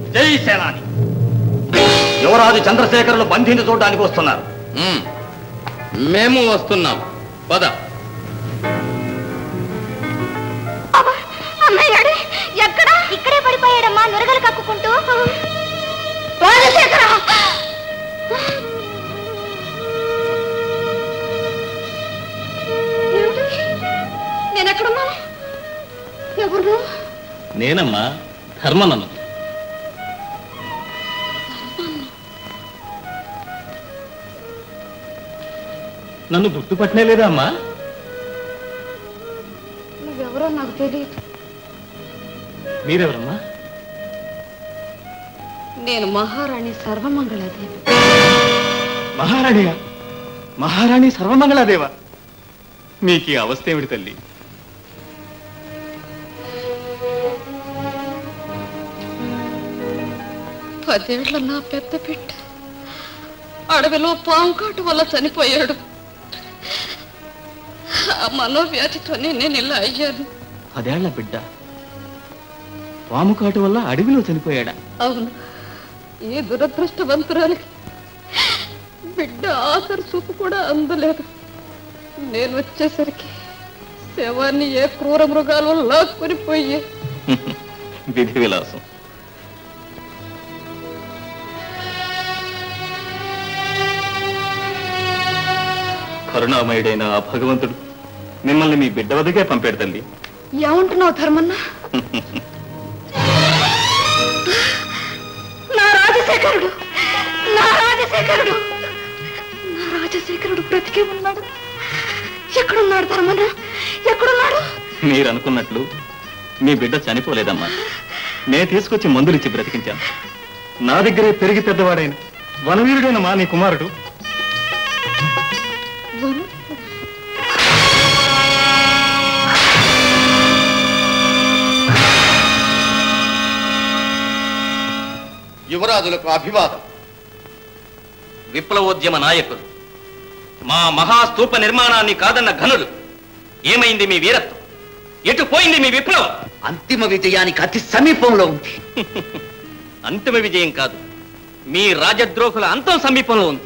జై సేనాని యువరాజు చంద్రశేఖరులు బంధిని చూడడానికి వస్తున్నారు మేము వస్తున్నాం పద అన్నయ్యాడే ఎక్కడ ఇక్కడే పడిపోయాడమ్మా నురగలు కక్కుకుంటూ రాజశేఖర ఏమిటి? నేను ఎక్కడున్నాను ఎవరు నేనమ్మా ధర్మనను నన్ను గుర్తుపట్టనే లేదా అమ్మా నువ్వెవరో నాకు తెలియదు మీరెవరమ్మా నేను మహారాణి సర్వమంగళాదేవి మహారాణిగా మహారాణి సర్వమంగళాదేవ మీకు ఈ అవస్థ ఏమిటి తల్లి పదేళ్ల నా పెద్ద బిడ్డ అడవిలో పాము కాటు వల్ల చనిపోయాడు ఆ మనోవ్యాధితోనే నేను ఇలా అయ్యాను పదేళ్ల బిడ్డ పాము కాటు వల్ల అడవిలో చనిపోయాడా అవును ఈ దురదృష్టవంతురాలికి బిడ్డ ఆఖరి చూపు కూడా అందలేదు నేను వచ్చేసరికి శవాన్ని ఏ క్రూర మృగాలు లాక్కుని పోయి విధి విలాసం కరుణామయుడైన ఆ భగవంతుడు మిమ్మల్ని మీ బిడ్డ వద్దకే పంపాడు తల్లి ఏమంటున్నావు ధర్మన్న నా రాజశేఖరుడు నా రాజశేఖరుడు నా రాజశేఖరుడు బ్రతికే ఉన్నాడు ఎక్కడున్నాడు ధర్మన్న ఎక్కడున్నాడు మీరు అనుకున్నట్లు మీ బిడ్డ చనిపోలేదమ్మా నేను తీసుకొచ్చి మందులిచ్చి బ్రతికించాను నా దగ్గరే పెరిగి పెద్దవాడైన వనవీరుడైన మా నీ కుమారుడు యువరాజులకు అభివాదం విప్లవోద్యమ నాయకులు మా మహాస్తూప నిర్మాణాన్ని కాదన్న ఘనులు ఏమైంది మీ వీరత్వం ఎటు పోయింది మీ విప్లవం అంతిమ విజయానికి అతి సమీపంలో ఉంది అంతిమ విజయం కాదు మీ రాజద్రోహుల అంతం సమీపంలో ఉంది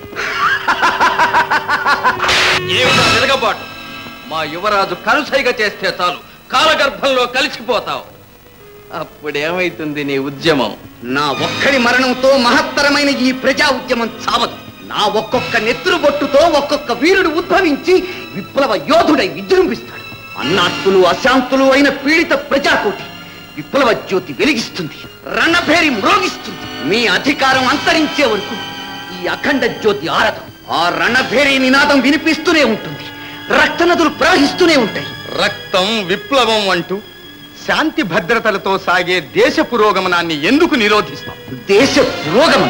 ఏమిటో తిరగబాటు మా యువరాజు కనుసైగ చేస్తే చాలు కాలగర్భంలో కలిసిపోతావు అప్పుడేమైతుంది నీ ఉద్యమం నా ఒక్కడి మరణంతో మహత్తరమైన ఈ ప్రజా ఉద్యమం చావదు నా ఒక్కొక్క నెత్తురు బొట్టుతో ఒక్కొక్క వీరుడు ఉద్భవించి విప్లవ యోధుడై విజృంభిస్తాడు అన్నాత్తులు అశాంతులు అయిన పీడిత ప్రజాకోటి విప్లవ జ్యోతి వెలిగిస్తుంది రణభేరి మ్రోగిస్తుంది మీ అధికారం అంతరించే వరకు ఈ అఖండ జ్యోతి ఆరదు ఆ రణభేరి నినాదం వినిపిస్తూనే ఉంటుంది రక్తనదులు ప్రవహిస్తూనే ఉంటాయి రక్తం విప్లవం అంటూ శాంతి భద్రతలతో సాగే దేశ పురోగమనాన్ని ఎందుకు నిరోధిస్తాం దేశ పురోగమనం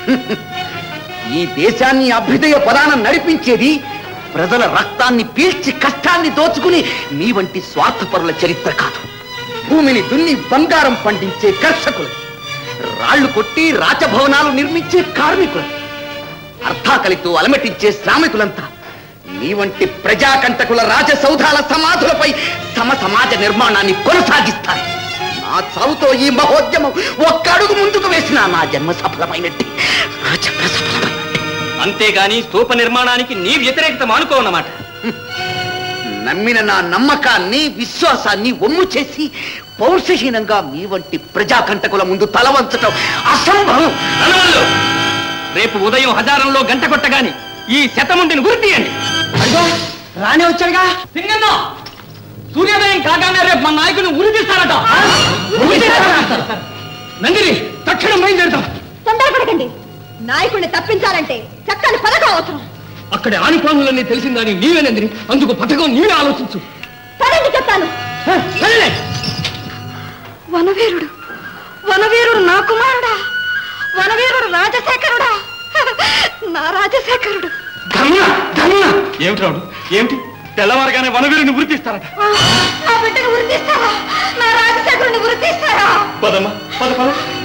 ఈ దేశాన్ని అభ్యుదయ పదాన నడిపించేది ప్రజల రక్తాన్ని పీల్చి కష్టాన్ని దోచుకుని మీ వంటి స్వార్థపరుల చరిత్ర కాదు భూమిని దున్ని బంగారం పండించే కర్షకులు రాళ్లు కొట్టి రాజభవనాలు నిర్మించే కార్మికులు అర్థాకలితో అలమటించే శ్రామికులంతా మీ వంటి ప్రజాకంటకుల రాజసౌధాల సమాధులపై సమ సమాజ నిర్మాణాన్ని కొనసాగిస్తారు నా చావుతో ఈ మహోద్యమం ఒక్క అడుగు ముందుకు వేసిన నా జన్మ సఫలమైనట్టు నా జన్మ సఫలమైనట్టు అంతేగాని స్తూప నిర్మాణానికి నీ వ్యతిరేకత మానుకోవన్నమాట నమ్మిన నా నమ్మకాన్ని విశ్వాసాన్ని ఒమ్ము చేసి పౌరుషహీనంగా మీ వంటి ప్రజాకంటకుల ముందు తల వంచటం అసంభవం నల్లవల్లు రేపు ఉదయం హజారంలో గంట కొట్టగాని ఈ శతముండిని గురి తీయండి రానే వచ్చాడుగా సింగన్న సూర్యోదయం కాగానే రేపు మన నాయకుని ఉరి తీస్తారట నందిని తక్షణం బయలుదేరుతాం తొందరపడకండి నాయకుడిని తప్పించాలంటే చక్కని పథకం అవసరం అక్కడి ఆనిపానులన్నీ తెలిసిందని నీవే నందిని అందుకు పథకం నీవే ఆలోచించు పదండి చెప్తాను హ, సరేలే. వనవీరుడు వనవీరుడు నా కుమారుడా వనవీరుడు రాజశేఖరుడా నా రాజశేఖరుడు ధర్మ ధర్మ ఏమిటి రావుడు ఏమిటి తెల్లవారుగానే వనవీరుని గుర్తిస్తారట నా బిడ్డను ఉరితీస్తారా నా రాజశేఖరుని ఉరితీస్తారా పదమ్మా పద పద